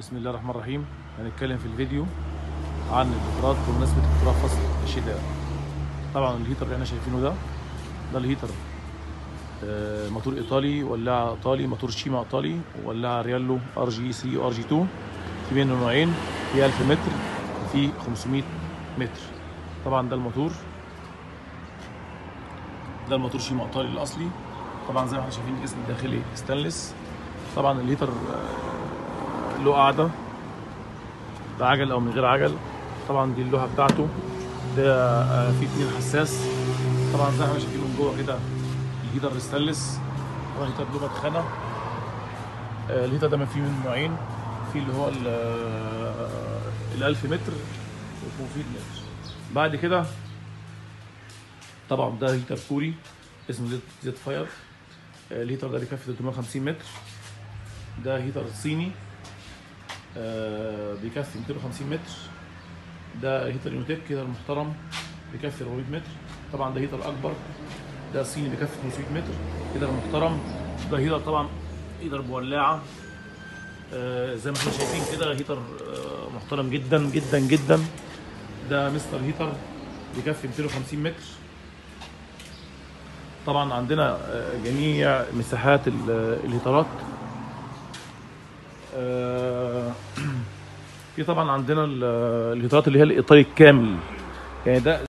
بسم الله الرحمن الرحيم هنتكلم في الفيديو عن الهيترات بمناسبة اقتراب فصل الشتاء طبعا الهيتر اللي احنا شايفينه ده ده الهيتر آه، موتور ايطالي ولاعة ايطالي موتور شيما ايطالي ولاعة ريالو ار جي 3 وار جي 2 في منه نوعين في 1000 متر وفي 500 متر طبعا ده الموتور ده الموتور شيما ايطالي الاصلي طبعا زي ما احنا شايفين الاسم الداخلي ستانلس طبعا الليتر آه، له قاعده بعجل او من غير عجل طبعا دي اللوحه بتاعته ده آه، فيه اتنين حساس طبعا زي ما احنا شايفين من جوه كده الهيتر ستانلس طبعا الهيتر له مدخنه آه، الهيتر ده ما فيه منه نوعين في اللي هو ال آه، ال 1000 متر وفي متر بعد كده طبعا ده هيتر كوري اسمه زيت زيت فاير آه، الهيتر ده بيكفي 350 متر ده هيتر صيني آه، بيكفي 250 متر ده هيتر يونيتك هيتر محترم بيكفي 400 متر طبعا ده هيتر اكبر ده صيني بيكفي 500 متر هيتر محترم ده هيتر طبعا هيتر بولاعه آه، زي ما احنا شايفين كده هيتر آه، محترم جدا جدا جدا ده مستر هيتر بيكفي 250 متر طبعا عندنا آه، جميع مساحات ال- الهيترات آه، في طبعا عندنا ال- الهيترات اللي هي الايطالي الكامل يعني ده